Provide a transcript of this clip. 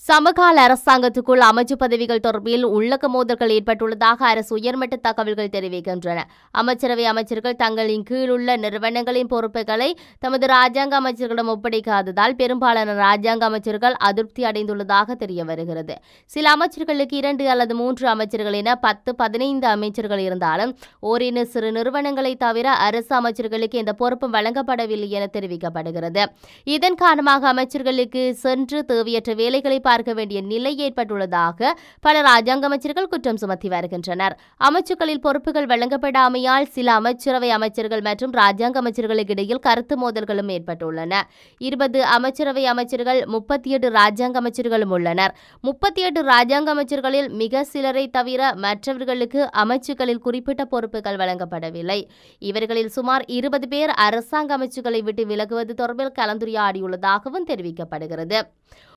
சமகால அரசாங்கத்துக்குள் அமைச்சு பதவிகள் தொடர்பில் உள்ளக மோதல்கள் ஏற்பட்டுள்ளதாக அரசு உயர்மட்ட தகவல்கள் தெரிவிக்கின்றன அமைச்சரவை அமைச்சர்கள் தங்களின் கீழுள்ள நிறுவனங்களின் பொறுப்புகளை தமது ராஜாங்க அமைச்சர்களிடம் ஒப்படைக்காததால் பெரும்பாலான ராஜாங்க அமைச்சர்கள் அதிருப்தி அடைந்துள்ளதாக தெரிய வருகிறது சில அமைச்சர்களுக்கு இரண்டு அல்லது மூன்று அமைச்சர்கள் என பத்து பதினைந்து அமைச்சர்கள் இருந்தாலும் ஓரின சிறு நிறுவனங்களை தவிர அரசு அமைச்சர்களுக்கு இந்த பொறுப்பும் வழங்கப்படவில்லை என தெரிவிக்கப்படுகிறது இதன் காரணமாக அமைச்சர்களுக்கு சென்று தேவையற்ற வேலைகளை பார்க்க வேண்டிய நிலை ஏற்பட்டுள்ளதாக பல ராஜாங்க அமைச்சர்கள் குற்றம் சுமத்தி வருகின்றனர் அமைச்சுக்களில் பொறுப்புகள் வழங்கப்படாமையால் சில அமைச்சரவை அமைச்சர்கள் மற்றும் ராஜாங்க அமைச்சர்களுக்கு இடையில் கருத்து மோதல்களும் ஏற்பட்டுள்ளன இருபது அமைச்சரவை அமைச்சர்கள் முப்பத்தி எட்டு ராஜாங்க அமைச்சர்களும் உள்ளனர் முப்பத்தி எட்டு ராஜாங்க அமைச்சர்களில் மிக சிலரை தவிர மற்றவர்களுக்கு அமைச்சுக்களில் குறிப்பிட்ட பொறுப்புகள் வழங்கப்படவில்லை இவர்களில் சுமார் இருபது பேர் அரசாங்க அமைச்சுக்களை விட்டு விலகுவது தொடர்பில் கலந்துரையாடியுள்ளதாகவும் தெரிவிக்கப்படுகிறது